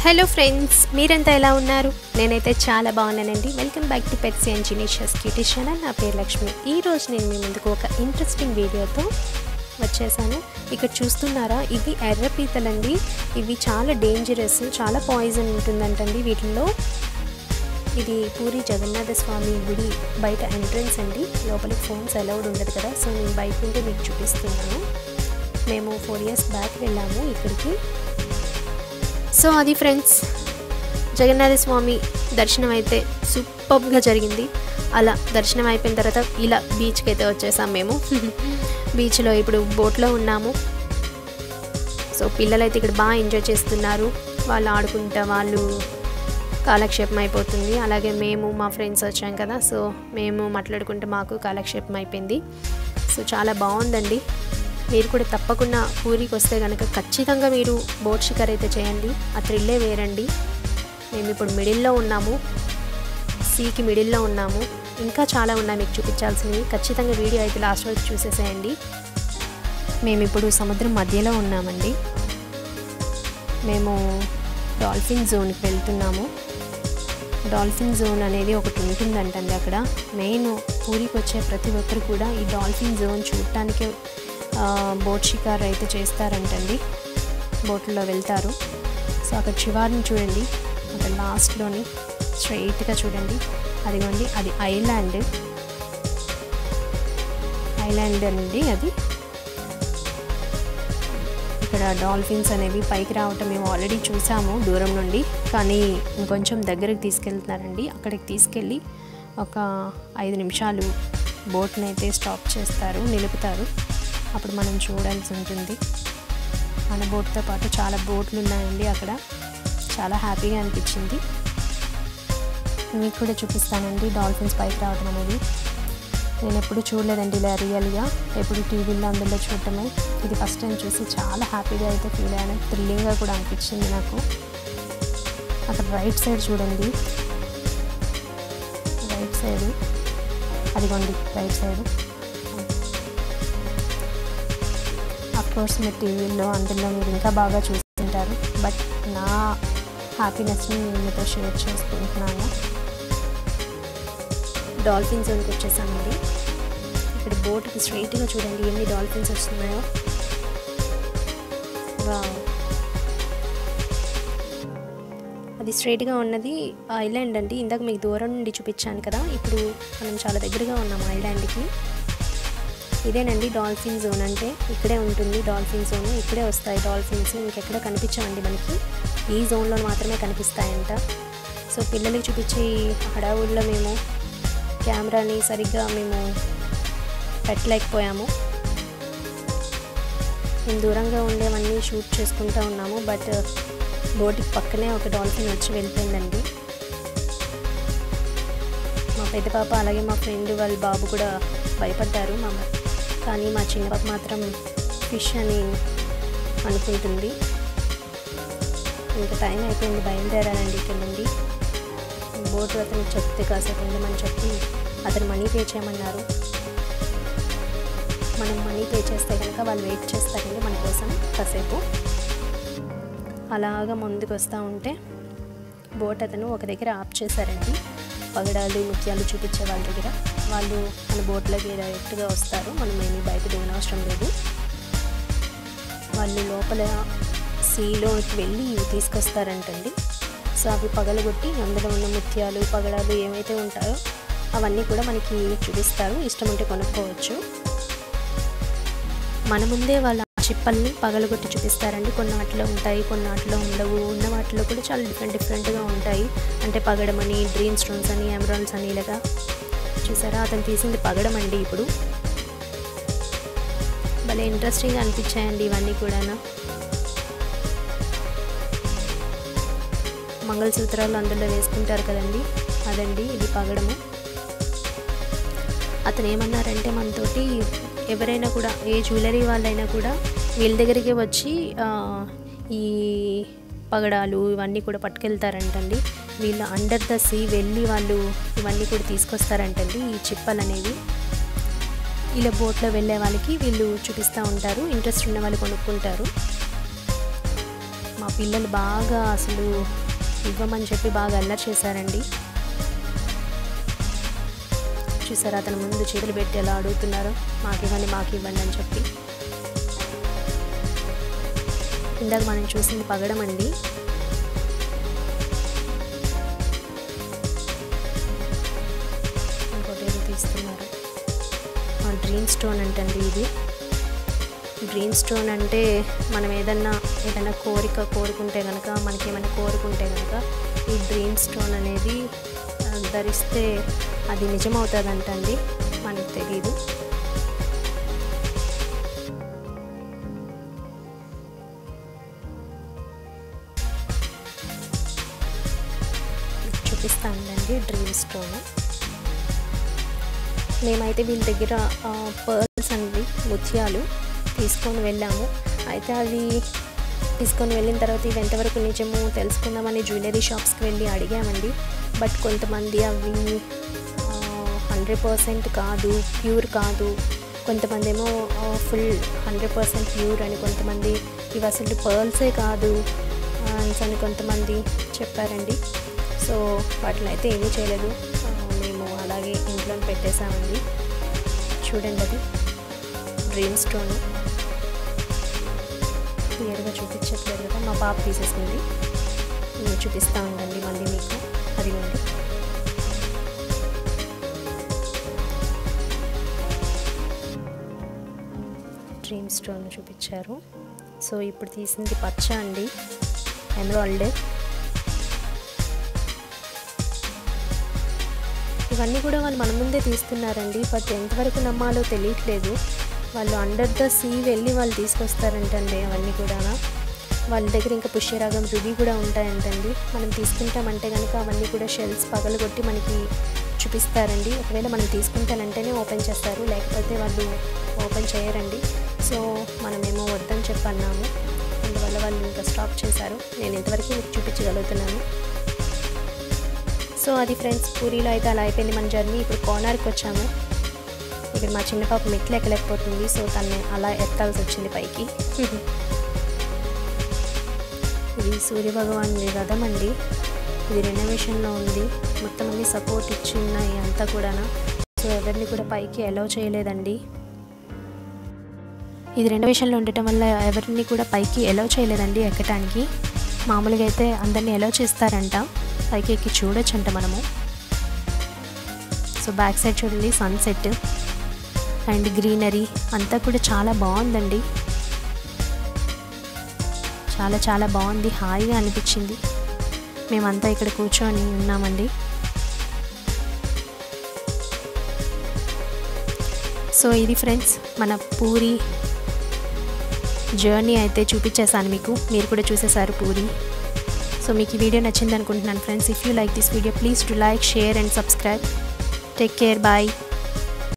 hello friends మీరంతా ఎలా ఉన్నారు నేనైతే చాలా బాగున్నానండి వెల్కమ్ బ్యాక్ టు పెట్సీ అండ్ జినీషియస్ క్యూటీ ఛానల్ నా పేరు లక్ష్మి ఈ రోజు నేను మీ ముందుకు ఒక ఇంట్రెస్టింగ్ వీడియోతో వచ్చేసాను ఇక్కడ చూస్తున్నారా ఇవి ఎర్ర పీతలండి ఇవి చాలా డేంజరస్ చాలా పాయిజన్ ఉంటుందంటండి వీటిల్లో ఇది పూరి జగన్నాథ స్వామి గుడి బయట ఎంట్రన్స్ అండి లోపలికి ఫోన్స్ అలౌడ్ ఉండదు కదా సో నేను బయట నుండి మీకు చూపిస్తున్నాను మేము ఫోర్ ఇయర్స్ బ్యాక్ వెళ్ళాము ఇక్కడికి సో అది ఫ్రెండ్స్ జగన్నాథ స్వామి దర్శనం అయితే సూపర్గా జరిగింది అలా దర్శనం అయిపోయిన తర్వాత ఇలా బీచ్కి అయితే వచ్చేసాం మేము బీచ్లో ఇప్పుడు బోట్లో ఉన్నాము సో పిల్లలైతే ఇక్కడ బాగా ఎంజాయ్ చేస్తున్నారు వాళ్ళు ఆడుకుంటా వాళ్ళు కాలక్షేపం అయిపోతుంది అలాగే మేము మా ఫ్రెండ్స్ వచ్చాం కదా సో మేము మాట్లాడుకుంటే మాకు కాలక్షేపం అయిపోయింది సో చాలా బాగుందండి మీరు కూడా తప్పకుండా పూరికి వస్తే కనుక ఖచ్చితంగా మీరు బోట్ షికార్ అయితే చేయండి ఆ థ్రిల్లే వేరండి మేము ఇప్పుడు మిడిల్లో ఉన్నాము సీకి మిడిల్లో ఉన్నాము ఇంకా చాలా ఉన్నాయి మీకు చూపించాల్సినవి ఖచ్చితంగా వీడియో అయితే లాస్ట్ వరకు చూసేసేయండి మేము ఇప్పుడు సముద్రం మధ్యలో ఉన్నామండి మేము డాల్ఫిన్ జోన్కి వెళ్తున్నాము డాల్ఫిన్ జోన్ అనేది ఒకటి ఉంటుందంటండి అక్కడ మెయిన్ పూరికి వచ్చే ప్రతి ఒక్కరు కూడా ఈ డాల్ఫిన్ జోన్ చూడటానికే బోట్ షికార్ అయితే చేస్తారంటండి బోట్లో వెళ్తారు సో అక్కడ చివారిని చూడండి అక్కడ లాస్ట్లోని స్ట్రైట్గా చూడండి అదిగోండి అది ఐలాండ్ ఐలాండ్ అండి అది ఇక్కడ డాల్ఫిన్స్ అనేవి పైకి రావటం మేము ఆల్రెడీ చూసాము దూరం నుండి కానీ ఇంకొంచెం దగ్గరికి తీసుకెళ్తున్నారండి అక్కడికి తీసుకెళ్ళి ఒక ఐదు నిమిషాలు బోట్ని అయితే స్టాప్ చేస్తారు నిలుపుతారు అప్పుడు మనం చూడాల్సి ఉంటుంది మన బోట్తో పాటు చాలా బోట్లు ఉన్నాయండి అక్కడ చాలా హ్యాపీగా అనిపించింది మీకు కూడా చూపిస్తానండి డాల్ఫిన్స్ పైకి రావడం అనేది నేను ఎప్పుడు చూడలేదండి ఇలా రియల్గా ఎప్పుడు టీవీలో అందులో చూడటమే ఇది ఫస్ట్ టైం చూసి చాలా హ్యాపీగా అయితే ఫీల్ అయ్యాను థ్రిల్లింగ్గా కూడా అనిపించింది నాకు అక్కడ రైట్ సైడ్ చూడండి రైట్ సైడ్ అదిగోండి రైట్ సైడ్ కోర్స్ మీరు టీవీలో అందులో మీరు ఇంకా బాగా చూస్తుంటారు బట్ నా హ్యాపీనెస్ని నేను మీతో షేర్ చేసుకుంటున్నాను డాల్ఫిన్స్ జోన్కి వచ్చేసామండి ఇక్కడ బోట్కి స్ట్రైట్గా చూడండి ఎన్ని డాల్ఫిన్స్ వస్తున్నాయో అది స్ట్రైట్గా ఉన్నది ఐలాండ్ అండి ఇందాక మీకు దూరం నుండి చూపించాను కదా ఇప్పుడు మనం చాలా దగ్గరగా ఉన్నాం ఐలాండ్కి ఇదేనండి డాల్ఫిన్ జోన్ అంటే ఇక్కడే ఉంటుంది డాల్ఫిన్ జోన్ ఇక్కడే వస్తాయి డాల్ఫిన్స్ ఇంకెక్కడ కనిపించవండి మనకి ఈ జోన్లో మాత్రమే కనిపిస్తాయంట సో పిల్లలకి చూపించి హడావుల్లో మేము కెమెరాని సరిగ్గా మేము పెట్టలేకపోయాము మేము దూరంగా ఉండేవన్నీ షూట్ చేసుకుంటూ ఉన్నాము బట్ బోటికి పక్కనే ఒక డాల్ఫిన్ వచ్చి వెళ్ళిపోయిందండి మా పెద్ద పాప అలాగే మా ఫ్రెండ్ వాళ్ళ బాబు కూడా భయపడ్డారు మా కానీ మా చిన్న పాప మాత్రం ఫిష్ అని అనుకుంటుంది ఇంకా టైం అయిపోయింది బయలుదేరాలండి ఇక్కడ నుండి బోటు అతనికి చెప్తే కాసేపు ఉండమని చెప్పి అతను మనీ పే చేయమన్నారు మనం మనీ పే చేస్తే కనుక వాళ్ళు వెయిట్ చేస్తారండి మన కోసం కాసేపు అలాగా ముందుకు వస్తూ ఉంటే బోట్ అతను ఒక దగ్గర ఆఫ్ చేశారండి పగడాలు ముత్యాలు చూపించే వాళ్ళ దగ్గర వాళ్ళు మన బోట్లోకి డైరెక్ట్గా వస్తారు మనం ఏమీ బయట దిగనవసరం లేదు వాళ్ళు లోపల సీలోకి వెళ్ళి ఇవి తీసుకొస్తారంటండి సో అవి పగలగొట్టి అందులో ఉన్న ముత్యాలు పగడాలు ఏమైతే ఉంటాయో అవన్నీ కూడా మనకి చూపిస్తారు ఇష్టం ఉంటే కొనుక్కోవచ్చు మన ముందే వాళ్ళ చిప్పల్ని పగలగొట్టి చూపిస్తారండి కొన్ని వాటిలో ఉంటాయి కొన్ని వాటిలో ఉండవు ఉన్న వాటిలో కూడా చాలా డిఫరెంట్ డిఫరెంట్గా ఉంటాయి అంటే పగడమని డ్రీమ్ స్టోన్స్ అని ఎమరాల్డ్స్ అని ఇలాగా చూసారా అతను తీసింది పగడం అండి ఇప్పుడు భలే ఇంట్రెస్టింగ్గా అనిపించాయండి ఇవన్నీ కూడా మంగళసూత్రాలు అందులో వేసుకుంటారు కదండి అదండి ఇది పగడము అతను ఏమన్నారంటే మనతోటి ఎవరైనా కూడా ఏ జ్యువెలరీ వాళ్ళైనా కూడా వీళ్ళ దగ్గరికి వచ్చి ఈ పగడాలు ఇవన్నీ కూడా పట్టుకెళ్తారంటండి వీళ్ళు అండర్ ద సీ వెళ్ళి వాళ్ళు ఇవన్నీ కూడా తీసుకొస్తారంటండి ఈ చిప్పలు అనేవి ఇలా బోట్లో వెళ్ళే వాళ్ళకి వీళ్ళు చూపిస్తూ ఉంటారు ఇంట్రెస్ట్ ఉన్న వాళ్ళు కొనుక్కుంటారు మా మా పిల్లలు బాగా అసలు ఇవ్వమని చెప్పి బాగా అల్లరి చేశారండి చూసారా అతను ముందు చేతులు పెట్టి ఎలా అడుగుతున్నారో మాకు ఇవ్వండి మాకు ఇవ్వండి అని చెప్పి ఇందాక మనం చూసింది పగడం అండి ఇంకోటి ఏదో తీస్తున్నారు డ్రీమ్ స్టోన్ అంటండి ఇది డ్రీమ్ స్టోన్ అంటే మనం ఏదన్నా ఏదైనా కోరిక కోరుకుంటే కనుక మనకి ఏమైనా కోరుకుంటే కనుక ఈ డ్రీమ్ స్టోన్ అనేది ఆ, ధరిస్తే అది నిజమవుతుందంటండి మనకు తెలియదు చూపిస్తానండి డ్రీమ్ స్టోన్ మేమైతే వీళ్ళ దగ్గర పర్ల్స్ అనేవి ముత్యాలు తీసుకొని వెళ్ళాము అయితే అవి తీసుకొని వెళ్ళిన తర్వాత ఇవి ఎంతవరకు నిజము తెలుసుకుందామని జ్యువెలరీ షాప్స్కి వెళ్ళి అడిగామండి బట్ కొంతమంది అవి హండ్రెడ్ పర్సెంట్ కాదు ప్యూర్ కాదు కొంతమంది ఏమో ఫుల్ హండ్రెడ్ పర్సెంట్ ప్యూర్ అని కొంతమంది ఇవి అసలు పర్ల్సే కాదు అనేసి అని కొంతమంది చెప్పారండి సో వాటిని అయితే ఏమీ చేయలేదు ఆ, మేము అలాగే ఇంట్లో పెట్టేసామండి చూడండి అది డ్రీమ్ స్టోన్ క్లియర్గా చూపించట్లేదు కదా మా పాప తీసేసింది నేను చూపిస్తూ ఉండండి మళ్ళీ మీకు అదిగోండి డ్రీమ్ స్టోన్ చూపించారు సో ఇప్పుడు తీసింది పచ్చ అండి ఎమరాల్డ్ ఇవన్నీ కూడా వాళ్ళు మన ముందే తీస్తున్నారండి బట్ ఎంతవరకు నమ్మాలో తెలియట్లేదు వాళ్ళు అండర్ ద సీ వెళ్ళి వాళ్ళు తీసుకొస్తారంటండి అవన్నీ కూడా వాళ్ళ దగ్గర ఇంకా పుష్యరాగం రుబీ కూడా ఉంటాయంటండి మనం తీసుకుంటామంటే కనుక అవన్నీ కూడా షెల్స్ పగలగొట్టి మనకి చూపిస్తారండి ఒకవేళ మనం తీసుకుంటానంటేనే ఓపెన్ చేస్తారు లేకపోతే వాళ్ళు ఓపెన్ చేయరండి సో మనమేమో వద్దని చెప్పన్నాము అందువల్ల వాళ్ళు ఇంకా స్టాప్ చేశారు నేను ఇంతవరకు మీకు చూపించగలుగుతున్నాను సో అది ఫ్రెండ్స్ పూరిలో అయితే అలా అయిపోయింది మన జర్నీ ఇప్పుడు కోనార్కి వచ్చాము ఇక్కడ మా చిన్న పాప మెట్లు ఎక్కలేకపోతుంది సో తను అలా ఎత్తాల్సి వచ్చింది పైకి ఇది సూర్యభగవాన్ రథం అండి ఇది రెనోవేషన్లో ఉంది మొత్తం అన్ని సపోర్ట్ ఇచ్చి ఉన్నాయి అంతా కూడా సో ఎవరిని కూడా పైకి అలౌ చేయలేదండి ఇది రెనోవేషన్లో ఉండటం వల్ల ఎవరిని కూడా పైకి అలౌ చేయలేదండి ఎక్కడానికి మామూలుగా అయితే అందరినీ అలౌ చేస్తారంట పైకి ఎక్కి చూడొచ్చంట మనము సో బ్యాక్ సైడ్ చూడండి సన్సెట్ అండ్ గ్రీనరీ అంతా కూడా చాలా బాగుందండి చాలా చాలా బాగుంది హాయిగా అనిపించింది మేమంతా ఇక్కడ కూర్చొని ఉన్నామండి సో ఇది ఫ్రెండ్స్ మన పూరి జర్నీ అయితే చూపించేశాను మీకు మీరు కూడా చూసేశారు పూరి సో మీకు ఈ వీడియో నచ్చింది అనుకుంటున్నాను friends if you like this video please to like share and subscribe take care bye